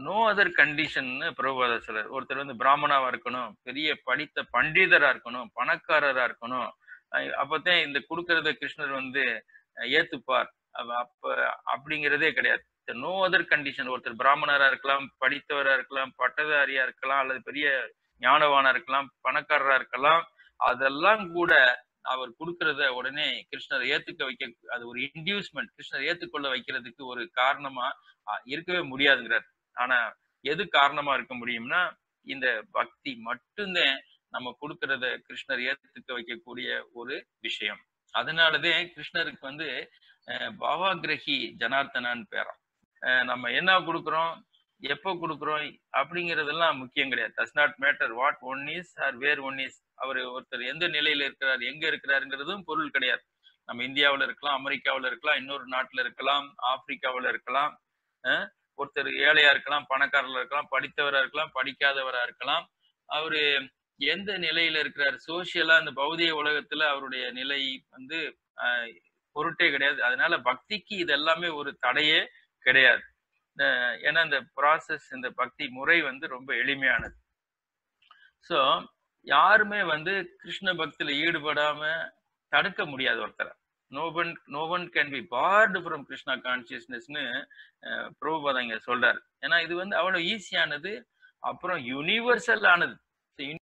no other condition Prabhupada சொல்றார் ஒருத்தர் வந்து பிராமணாவா இருக்கணும் பெரிய படித்த பண்டிதரா இருக்கணும் பணக்காரரா இருக்கணும் அஹ் அப்பதான் இந்த கொடுக்கறத கிருஷ்ணர் வந்து அஹ் ஏத்துப்பார் அவ- அப்ப அப்படிங்கிறதே கிடையாது நோ அதர் கண்டிஷன் ஒருத்தர் பிராமணரா இருக்கலாம் படித்தவரா இருக்கலாம் பட்டதாரியா இருக்கலாம் அல்லது பெரிய ஞானவானா இருக்கலாம் பணக்காரரா இருக்கலாம் அதெல்லாம் கூட அவர் கொடுக்கறத உடனே கிருஷ்ணர் ஏத்துக்க வைக்க அது ஒரு இன்டியூஸ்மெண்ட் கிருஷ்ணர் ஏத்துக்கொள்ள வைக்கிறதுக்கு ஒரு காரணமா அஹ், இருக்கவே முடியாதுங்கிறார் ஆனா எது காரணமா இருக்க முடியும்னா இந்த பக்தி மட்டும்தான் நம்ம கொடுக்கறத கிருஷ்ணர் ஏத்துக்க வைக்கக்கூடிய ஒரு விஷயம் அதனாலதான் கிருஷ்ணருக்கு வந்து அஹ், பாவாகிரகி ஜனார்த்தனான்னு பேரம் அஹ், நம்ம என்ன கொடுக்குறோம் எப்போ கொடுக்குறோம் அப்படிங்கிறதெல்லாம் முக்கியம் கிடையாது does not matter what one is or where one is அவர் ஒருத்தர் எந்த நிலையில இருக்கிறார் எங்க இருக்கிறாருங்கிறதும் பொருள் கிடையாது நம்ம இந்தியாவுல இருக்கலாம் அமெரிக்காவுல இருக்கலாம் இன்னொரு நாட்டுல இருக்கலாம் ஆப்பிரிக்காவுல இருக்கலாம் அஹ், ஒருத்தர் ஏழையா இருக்கலாம் பணக்காரரா இருக்கலாம் படித்தவரா இருக்கலாம் படிக்காதவரா இருக்கலாம் அவரு எந்த நிலையில இருக்கிறார் சோசியலா இந்த பௌதிக உலகத்துல அவருடைய நிலை வந்து ஆஹ், பொருட்டே கிடையாது அதனால பக்திக்கு இது எல்லாமே ஒரு தடையே கிடையாது அஹ், ஏன்னா இந்த ப்ராசஸ் இந்த பக்தி முறை வந்து ரொம்ப எளிமையானது ஸோ யாருமே வந்து கிருஷ்ண பக்தியில ஈடுபடாம தடுக்க முடியாது ஒருத்தரை no one no one can be barred from Krishna கான்சியஸ்னஸ்னு பிரபுபாதா இங்க சொல்றாரு ஏன்னா இது வந்து அவ்வளவு ஈஸியானது அப்புறம் யூனிவர்சல் ஆனது